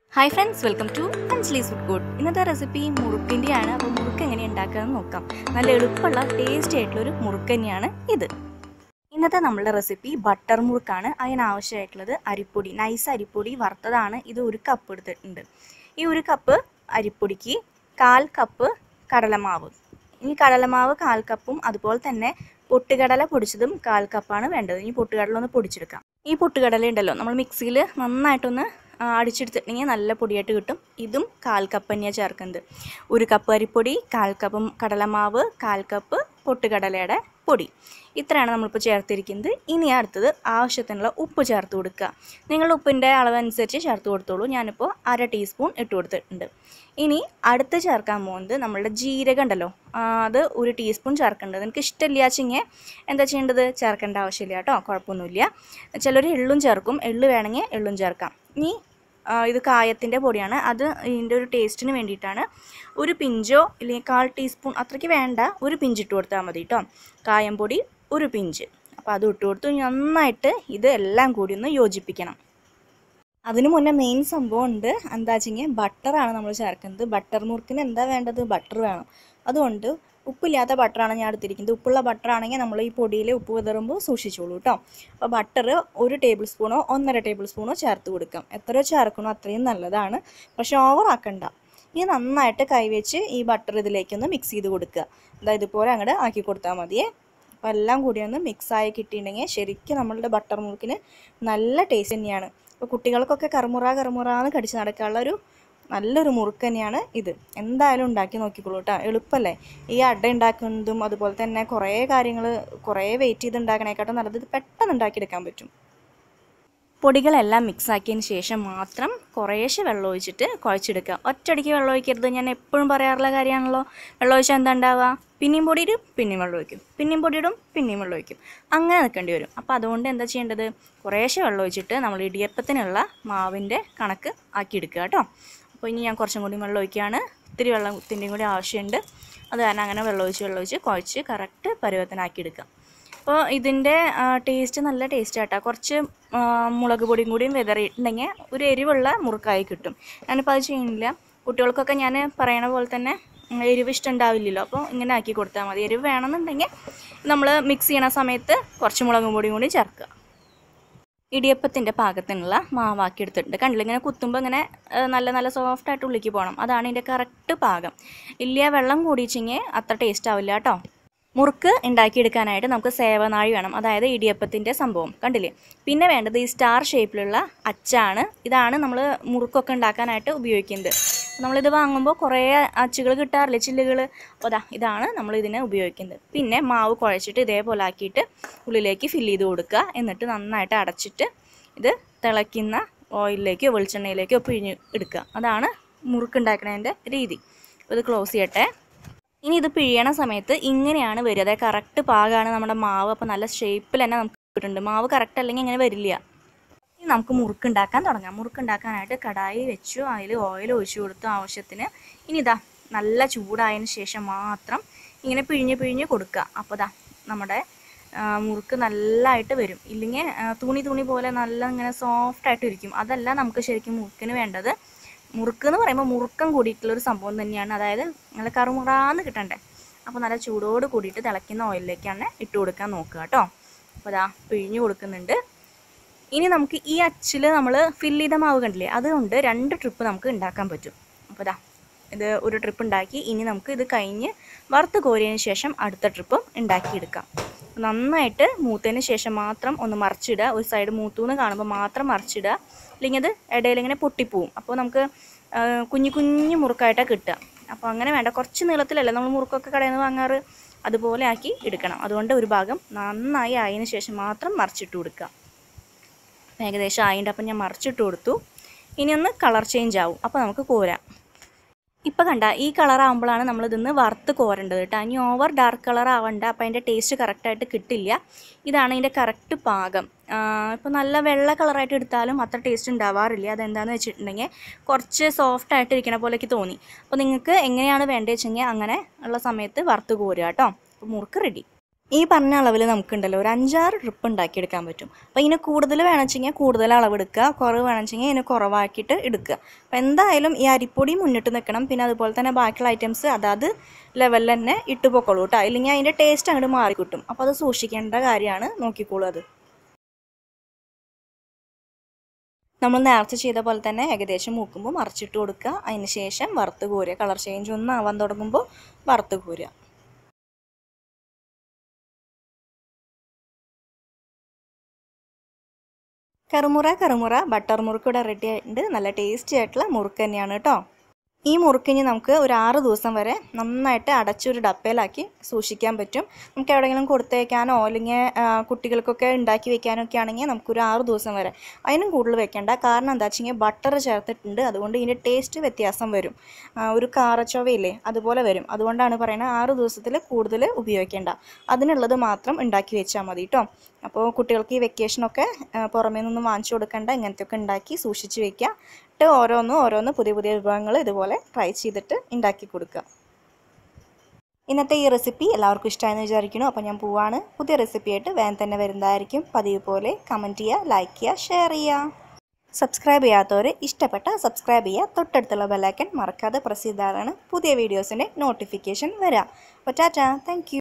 hi friends welcome to Anjali's food code ഇന്നത്തെ recipe മുറുക്കിൻ്റെയാണ് അപ്പോൾ മുറുക്ക് എങ്ങനെ ഉണ്ടാക്കാമെന്ന് നോക്കാം നല്ല എളുപ്പമുള്ള ടേസ്റ്റി ആയിട്ടുള്ളൊരു മുറുക്ക് തന്നെയാണ് ഇത് ഇന്നത്തെ നമ്മളുടെ റെസിപ്പി ബട്ടർ മുറുക്കാണ് അതിനാവശ്യമായിട്ടുള്ളത് അരിപ്പൊടി നൈസ് അരിപ്പൊടി വറുത്തതാണ് ഇത് ഒരു കപ്പ് എടുത്തിട്ടുണ്ട് ഈ ഒരു കപ്പ് അരിപ്പൊടിക്ക് കാൽ കപ്പ് കടലമാവ് ഇനി കടലമാവ് കാൽ കപ്പും അതുപോലെ തന്നെ പൊട്ടുകടല പൊടിച്ചതും കാൽ കപ്പാണ് വേണ്ടത് ഇനി പൊട്ടുകടല ഒന്ന് പൊടിച്ചെടുക്കാം ഈ പൊട്ടുകടല ഉണ്ടല്ലോ നമ്മൾ മിക്സിയിൽ നന്നായിട്ടൊന്ന് ആ, അടിച്ചെടുത്തിട്ടുണ്ടെങ്കിൽ നല്ല പൊടിയായിട്ട് കിട്ടും ഇതും കാൽ കപ്പ് തന്നെയാണ് ചേർക്കുന്നത് ഒരു കപ്പ് അരിപ്പൊടി കാൽ കപ്പ് കടലമാവ് കാൽ കപ്പ് പൊട്ടുകടലയുടെ പൊടി ഇത്രയാണ് നമ്മളിപ്പോൾ ചേർത്തിരിക്കുന്നത് ഇനി അടുത്തത് ആവശ്യത്തിനുള്ള ഉപ്പ് ചേർത്ത് കൊടുക്കുക നിങ്ങളുടെ ഉപ്പിൻ്റെ അളവനുസരിച്ച് ചേർത്ത് കൊടുത്തോളൂ ഞാനിപ്പോൾ അര ടീസ്പൂൺ ഇട്ട് കൊടുത്തിട്ടുണ്ട് ഇനി അടുത്ത് ചേർക്കാൻ പോകുന്നത് നമ്മളുടെ ജീരകം ഉണ്ടല്ലോ ആ, അത് ഒരു ടീസ്പൂൺ ചേർക്കേണ്ടത് എനിക്ക് ഇഷ്ടമില്ലാച്ചിങ്ങെ എന്താ ചെയ്യേണ്ടത് ചേർക്കേണ്ട ആവശ്യമില്ല കേട്ടോ കുഴപ്പമൊന്നുമില്ല ചിലർ എള്ളും ചേർക്കും എള്ള് വേണമെങ്കിൽ എള്ളും ചേർക്കാം ഇനി ആ, ഇത് കായത്തിൻ്റെ പൊടിയാണ് അത് ഇതിൻ്റെ ഒരു ടേസ്റ്റിന് വേണ്ടിയിട്ടാണ് ഒരു പിഞ്ചോ ഇല്ലെങ്കിൽ കാൽ ടീസ്പൂൺ അത്രയ്ക്ക് വേണ്ട ഒരു പിഞ്ച് ഇട്ട് കൊടുത്താൽ മതി കേട്ടോ കായം പൊടി ഒരു പിഞ്ച് അപ്പോൾ അത് ഇട്ട് കൊടുത്ത് നന്നായിട്ട് ഇത് എല്ലാം കൂടി ഒന്ന് യോജിപ്പിക്കണം അതിന് മുന്നേ മെയിൻ സംഭവം ഉണ്ട് എന്താ വെച്ചെങ്കിൽ ബട്ടറാണ് നമ്മൾ ചേർക്കുന്നത് ബട്ടർ മുറുക്കിന് എന്താ വേണ്ടത് ബട്ടർ വേണം അതുകൊണ്ട് ഉപ്പില്ലാത്ത ബട്ടറാണ് ഞാൻ എടുത്തിരിക്കുന്നത് ഉപ്പുള്ള ബട്ടറാണെങ്കിൽ നമ്മൾ ഈ പൊടിയിൽ ഉപ്പ് വിതറുമ്പോൾ സൂക്ഷിച്ചോളൂ കേട്ടോ അപ്പോൾ ബട്ടർ ഒരു ടേബിൾ സ്പൂണോ ഒന്നര ടേബിൾ സ്പൂണോ ചേർത്ത് കൊടുക്കാം എത്ര ചേർക്കണോ അത്രയും നല്ലതാണ് പക്ഷെ ഓവർ ആക്കണ്ട ഇനി നന്നായിട്ട് കൈവച്ച് ഈ ബട്ടർ ഇതിലേക്കൊന്ന് മിക്സ് ചെയ്ത് കൊടുക്കുക അതായത് ഇതുപോലെ അങ്ങോട്ട് ആക്കി കൊടുത്താൽ മതിയേ അപ്പോൾ എല്ലാം കൂടി ഒന്ന് മിക്സായി കിട്ടിയിട്ടുണ്ടെങ്കിൽ ശരിക്കും നമ്മളുടെ ബട്ടർ മുറുക്കിന് നല്ല ടേസ്റ്റ് തന്നെയാണ് അപ്പോൾ കുട്ടികൾക്കൊക്കെ കറുമുറ കറുമുറാന്ന് കടിച്ച് നടക്കാനുള്ള ഒരു നല്ലൊരു മുറുക്ക് തന്നെയാണ് ഇത് എന്തായാലും ഉണ്ടാക്കി നോക്കിക്കോളൂ കേട്ടോ എളുപ്പമല്ലേ ഈ അട ഉണ്ടാക്കുന്നതും അതുപോലെ തന്നെ കുറേ കാര്യങ്ങൾ കുറേ വെയിറ്റ് ചെയ്ത് ഉണ്ടാക്കണേക്കാട്ടും നല്ലത് ഇത് പെട്ടെന്ന് ഉണ്ടാക്കിയെടുക്കാൻ പറ്റും പൊടികളെല്ലാം മിക്സ് ആക്കിയതിന് ശേഷം മാത്രം കുറേശ്ശെ വെള്ളം ഒഴിച്ചിട്ട് കുഴച്ചെടുക്കുക ഒറ്റയടിക്ക് വെള്ളം ഒഴിക്കരുത് ഞാൻ എപ്പോഴും പറയാറുള്ള കാര്യമാണല്ലോ വെള്ളം ഒഴിച്ചാൽ എന്താ ഉണ്ടാവുക പിന്നെയും പൊടി ഇടും പിന്നെയും വെള്ളം ഒഴിക്കും പിന്നെയും പൊടി ഇടും പിന്നെയും വെള്ളം ഒഴിക്കും അങ്ങനെ നിൽക്കേണ്ടി വരും അപ്പോൾ അതുകൊണ്ട് എന്താ ചെയ്യേണ്ടത് കുറേശ്ശെ വെള്ളം ഒഴിച്ചിട്ട് നമ്മൾ ഇടിയപ്പത്തിനുള്ള മാവിൻ്റെ കണക്ക് ആക്കിയെടുക്കുക കേട്ടോ അപ്പോൾ ഇനി ഞാൻ കുറച്ചും കൂടി വെള്ളം ഒഴിക്കുകയാണ് ഇത്തിരി വെള്ളത്തിൻ്റെയും കൂടി ആവശ്യമുണ്ട് അത് കാരണം അങ്ങനെ വെള്ളം ഒഴിച്ച് വെള്ളം ഒഴിച്ച് കുഴച്ച് കറക്റ്റ് പരുവത്തിനാക്കി എടുക്കുക അപ്പോൾ ഇതിൻ്റെ ടേസ്റ്റ് നല്ല ടേസ്റ്റ് ആട്ടോ കുറച്ച് ആ, മുളക് പൊടിയും കൂടിയും വിതറിയിട്ടുണ്ടെങ്കിൽ ഒരു എരിവുള്ള മുറുക്കായി കിട്ടും ഞാനിപ്പോൾ അത് ചെയ്യുന്നില്ല കുട്ടികൾക്കൊക്കെ ഞാൻ പറയണ പോലെ തന്നെ ഉം, എരിവ് ഇഷ്ടമുണ്ടാവില്ലല്ലോ അപ്പോൾ ഇങ്ങനെ ആക്കി കൊടുത്താൽ മതി എരിവ് വേണമെന്നുണ്ടെങ്കിൽ നമ്മൾ മിക്സ് ചെയ്യണ സമയത്ത് കുറച്ച് മുളക് പൊടിയും കൂടി ചേർക്കുക ഇടിയപ്പത്തിൻ്റെ പാകത്തിനുള്ള മാവാക്കി എടുത്തിട്ടുണ്ട് കണ്ടില്ല ഇങ്ങനെ കുത്തുമ്പോൾ ഇങ്ങനെ ആ, നല്ല നല്ല സോഫ്റ്റ് ആയിട്ട് ഉള്ളിലേക്ക് പോകണം അതാണ് ഇതിൻ്റെ കറക്റ്റ് പാകം ഇല്ല വെള്ളം കൂടിയിച്ചെങ്കിൽ അത്ര ടേസ്റ്റ് ആവില്ല കേട്ടോ മുറുക്ക് ഉണ്ടാക്കിയെടുക്കാനായിട്ട് നമുക്ക് സേവനാഴി വേണം അതായത് ഇടിയപ്പത്തിൻ്റെ സംഭവം കണ്ടില്ലേ പിന്നെ വേണ്ടത് ഈ സ്റ്റാർ ഷേപ്പിലുള്ള അച്ചാണ് ഇതാണ് നമ്മൾ മുറുക്കൊക്കെ ഉണ്ടാക്കാനായിട്ട് ഉപയോഗിക്കുന്നത് നമ്മളിത് വാങ്ങുമ്പോൾ കുറേ അച്ചുകൾ കിട്ടാറില്ലേ ചില്ലുകൾ അപ്പോൾ അതാ ഇതാണ് നമ്മൾ ഇതിന് ഉപയോഗിക്കുന്നത് പിന്നെ മാവ് കുഴച്ചിട്ട് ഇതേപോലെ ആക്കിയിട്ട് ഉള്ളിലേക്ക് ഫില്ല് ചെയ്ത് കൊടുക്കുക എന്നിട്ട് നന്നായിട്ട് അടച്ചിട്ട് ഇത് തിളയ്ക്കുന്ന ഓയിലിലേക്കോ വെളിച്ചെണ്ണയിലേക്കോ പിഴിഞ്ഞ് എടുക്കുക അതാണ് മുറുക്കുണ്ടാക്കുന്നതിൻ്റെ രീതി അപ്പോൾ ഇത് ക്ലോസ് ചെയ്യട്ടെ ഇനി ഇത് പിഴിയണ സമയത്ത് ഇങ്ങനെയാണ് വരിക അതായത് കറക്റ്റ് പാകമാണ് നമ്മുടെ മാവ് അപ്പോൾ നല്ല ഷേപ്പിൽ തന്നെ നമുക്ക് കിട്ടുന്നുണ്ട് മാവ് കറക്റ്റ് അല്ലെങ്കിൽ ഇങ്ങനെ വരില്ല ഇനി നമുക്ക് മുറുക്കുണ്ടാക്കാൻ തുടങ്ങാം മുറുക്കുണ്ടാക്കാനായിട്ട് കടായി വെച്ചു അതിൽ ഓയിൽ ഒഴിച്ചു കൊടുത്തു ആവശ്യത്തിന് ഇനി ഇതാ നല്ല ചൂടായതിന് ശേഷം മാത്രം ഇങ്ങനെ പിഴിഞ്ഞ് പിഴിഞ്ഞ് കൊടുക്കുക അപ്പോൾ ഇതാ നമ്മുടെ ആ, മുറുക്ക് നല്ലതായിട്ട് വരും ഇല്ലെങ്കിൽ ആ, തുണി തുണി പോലെ നല്ല ഇങ്ങനെ സോഫ്റ്റ് ആയിട്ട് ഇരിക്കും അതല്ല നമുക്ക് ശരിക്കും മുറുക്കിന് വേണ്ടത് മുറുക്ക് എന്ന് പറയുമ്പോൾ മുറുക്കം കൂടിയിട്ടുള്ളൊരു സംഭവം തന്നെയാണ് അതായത് നല്ല കറുമുറാന്ന് കിട്ടണ്ടേ അപ്പോൾ നല്ല ചൂടോട് കൂടിയിട്ട് തിളയ്ക്കുന്ന ഓയിലിലേക്കാണ് ഇട്ട് കൊടുക്കാൻ നോക്കുക കേട്ടോ അപ്പോൾ അതാ പിഴിഞ്ഞ് കൊടുക്കുന്നുണ്ട് ഇനി നമുക്ക് ഈ അച്ചിൽ നമ്മൾ ഫില്ല് ചെയ്ത മാവ് കണ്ടില്ലേ അതുകൊണ്ട് രണ്ട് ട്രിപ്പ് നമുക്ക് ഉണ്ടാക്കാൻ പറ്റും അപ്പോൾ ഇതാ ഇത് ഒരു ട്രിപ്പ് ഉണ്ടാക്കി ഇനി നമുക്ക് ഇത് കഴിഞ്ഞ് വറുത്ത് കോരിയതിന് ശേഷം അടുത്ത ട്രിപ്പും ഉണ്ടാക്കിയെടുക്കാം നന്നായിട്ട് മൂത്തതിന് ശേഷം മാത്രം ഒന്ന് മറിച്ചിടുക ഒരു സൈഡ് മൂത്തൂന്ന് കാണുമ്പോൾ മാത്രം മറിച്ചിടുക അല്ലെങ്കിൽ അത് ഇടയിൽ ഇങ്ങനെ പൊട്ടിപ്പോവും അപ്പോൾ നമുക്ക് ആ, കുഞ്ഞു കുഞ്ഞു മുറുക്കായിട്ടാണ് കിട്ടുക അപ്പോൾ അങ്ങനെ വേണ്ട കുറച്ച് നീളത്തിലല്ലേ നമ്മൾ മുറുക്കൊക്കെ കടയിൽ നിന്ന് വാങ്ങാറ് അതുപോലെ ആക്കി എടുക്കണം അതുകൊണ്ട് ഒരു ഭാഗം നന്നായി ആയതിനു ശേഷം മാത്രം മറിച്ചിട്ട് കൊടുക്കുക ഏകദേശം ആയിട്ടുണ്ട് അപ്പം ഞാൻ മറിച്ചിട്ട് കൊടുത്തു ഇനി ഒന്ന് കളർ ചേഞ്ച് ആവും അപ്പോൾ നമുക്ക് കോരാം ഇപ്പം കണ്ട ഈ കളർ ആകുമ്പോഴാണ് നമ്മൾ ഇതിന്ന് വറുത്ത് കോരേണ്ടത് കേട്ടോ ഇനി ഓവർ ഡാർക്ക് കളർ ആവണ്ട അപ്പോൾ അതിൻ്റെ ടേസ്റ്റ് കറക്റ്റായിട്ട് കിട്ടില്ല ഇതാണ് ഇതിൻ്റെ കറക്റ്റ് പാകം ഇപ്പോൾ നല്ല വെള്ള കളറായിട്ട് എടുത്താലും അത്ര ടേസ്റ്റ് ഉണ്ടാവാറില്ല അതെന്താണെന്ന് വെച്ചിട്ടുണ്ടെങ്കിൽ കുറച്ച് സോഫ്റ്റ് ആയിട്ട് ഇരിക്കണ പോലെയൊക്കെ തോന്നി അപ്പോൾ നിങ്ങൾക്ക് എങ്ങനെയാണ് വേണ്ടത് വെച്ചെങ്കിൽ അങ്ങനെ ഉള്ള സമയത്ത് വറുത്ത് കോരുക കേട്ടോ അപ്പോൾ മുറുക്ക് റെഡി ഈ പറഞ്ഞ അളവിൽ നമുക്കുണ്ടല്ലോ ഒരു അഞ്ചാറ് ട്രിപ്പ് ഉണ്ടാക്കിയെടുക്കാൻ പറ്റും അപ്പോൾ ഇതിന് കൂടുതൽ വേണമെന്ന് വെച്ചെങ്കിൽ കൂടുതൽ അളവ് എടുക്കുക കുറവ് വേണമെന്ന് വെച്ചെങ്കിൽ ഇതിന് കുറവാക്കിയിട്ട് എടുക്കുക അപ്പോൾ എന്തായാലും ഈ അരിപ്പൊടി മുന്നിട്ട് നിൽക്കണം പിന്നെ അതുപോലെ തന്നെ ബാക്കിയുള്ള ഐറ്റംസ് അതാത് ലെവലിൽ തന്നെ ഇട്ട് പൊക്കോളൂ കേട്ടോ ഇല്ലെങ്കിൽ അതിൻ്റെ ടേസ്റ്റ് അങ്ങോട്ട് മാറി കിട്ടും അപ്പോൾ അത് സൂക്ഷിക്കേണ്ട കാര്യമാണ് നോക്കിക്കോളൂ അത് നമ്മൾ നേരത്തെ ചെയ്ത പോലെ തന്നെ ഏകദേശം മൂക്കുമ്പോൾ മറിച്ചിട്ട് കൊടുക്കുക അതിന് ശേഷം വറുത്ത് കോരുക കളർ ചേഞ്ച് ഒന്ന് ആവാൻ തുടങ്ങുമ്പോൾ വറുത്ത് കോരുക കറുമുറ കറുമുറ ബട്ടർ മുറുക്ക് ഇവിടെ റെഡി ആയിട്ടുണ്ട് നല്ല ടേസ്റ്റി ആയിട്ടുള്ള മുറുക്ക് തന്നെയാണ് കേട്ടോ ഈ മുറുക്കിന് നമുക്ക് ഒരു ആറ് ദിവസം വരെ നന്നായിട്ട് അടച്ചൊരു ഡപ്പയിലാക്കി സൂക്ഷിക്കാൻ പറ്റും നമുക്ക് എവിടെയെങ്കിലും കൊടുത്തേക്കാനോ അല്ലെങ്കിൽ കുട്ടികൾക്കൊക്കെ ഉണ്ടാക്കി വെക്കാനോ ഒക്കെ ആണെങ്കിൽ നമുക്കൊരു ആറ് ദിവസം വരെ അതിനും കൂടുതൽ വെക്കേണ്ട കാരണം എന്താ വെച്ചാൽ ബട്ടർ ചേർത്തിട്ടുണ്ട് അതുകൊണ്ട് ഇതിൻ്റെ ടേസ്റ്റ് വ്യത്യാസം വരും ആ, ഒരു കാറച്ചൊവയില്ലേ അതുപോലെ വരും അതുകൊണ്ടാണ് പറയുന്നത് ആറ് ദിവസത്തിൽ കൂടുതൽ ഉപയോഗിക്കേണ്ട അതിനുള്ളത് മാത്രം ഉണ്ടാക്കി വെച്ചാൽ മതി കേട്ടോ അപ്പോൾ കുട്ടികൾക്ക് ഈ വെക്കേഷനൊക്കെ ആ, പുറമേ നിന്നും വാങ്ങിച്ചു കൊടുക്കേണ്ട ഇങ്ങനത്തെയൊക്കെ ഉണ്ടാക്കി സൂക്ഷിച്ച് വെക്കുക എന്നിട്ട് ഓരോന്നും ഓരോന്ന് പുതിയ പുതിയ വിഭവങ്ങൾ ഇതുപോലെ ട്രൈ ചെയ്തിട്ട് ഉണ്ടാക്കി കൊടുക്കുക ഇന്നത്തെ ഈ റെസിപ്പി എല്ലാവർക്കും ഇഷ്ടമായെന്ന് വിചാരിക്കുന്നു അപ്പോൾ ഞാൻ പോവാണ് പുതിയ റെസിപ്പിയായിട്ട് വേഗം തന്നെ വരുന്നതായിരിക്കും പതിവ് പോലെ കമൻറ്റ് ചെയ്യുക ലൈക്ക് ചെയ്യുക ഷെയർ ചെയ്യുക സബ്സ്ക്രൈബ് ചെയ്യാത്തവർ ഇഷ്ടപ്പെട്ട സബ്സ്ക്രൈബ് ചെയ്യുക തൊട്ടടുത്തുള്ള ബെല്ലൈക്കൻ മറക്കാതെ പ്രസ് ചെയ്താലാണ് പുതിയ വീഡിയോസിൻ്റെ നോട്ടിഫിക്കേഷൻ വരിക അപ്പോൾ ടാറ്റാ താങ്ക്